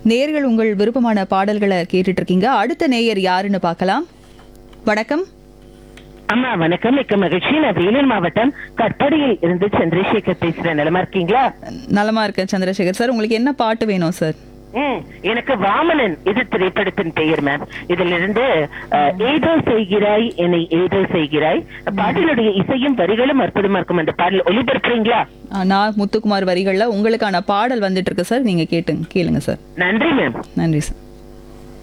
நேயர்கள் உங்கள் விருப்பமான பாடல்களை கேட்டுட்டு இருக்கீங்க அடுத்த நேயர் யாருன்னு பார்க்கலாம் வணக்கம் அம்மா வணக்கம் மிக்க மகிழ்ச்சி நான் வேலூர் மாவட்டம் கட்படியில் இருந்து சந்திரசேகர் பேசுறேன் நலமா இருக்கீங்களா நலமா இருக்கேன் சந்திரசேகர் சார் உங்களுக்கு என்ன பாட்டு வேணும் சார் ம், எனக்கு வாமனன் இது திரைப்படத்தின் பெயர் மேம் இதுல இருந்து அஹ், ஏதோ செய்கிறாய் என்னை ஏதோ செய்கிறாய் பாடலுடைய இசையும் வரிகளும் அற்புதமா இருக்கும் அந்த பாடல் ஒளிபரப்புறீங்களா ஆ, நான் முத்துக்குமார் வரிகள்ல உங்களுக்கான பாடல் வந்துட்டு இருக்கு சார் நீங்க கேட்டுங்க கேளுங்க சார் நன்றி மேம் நன்றி சார்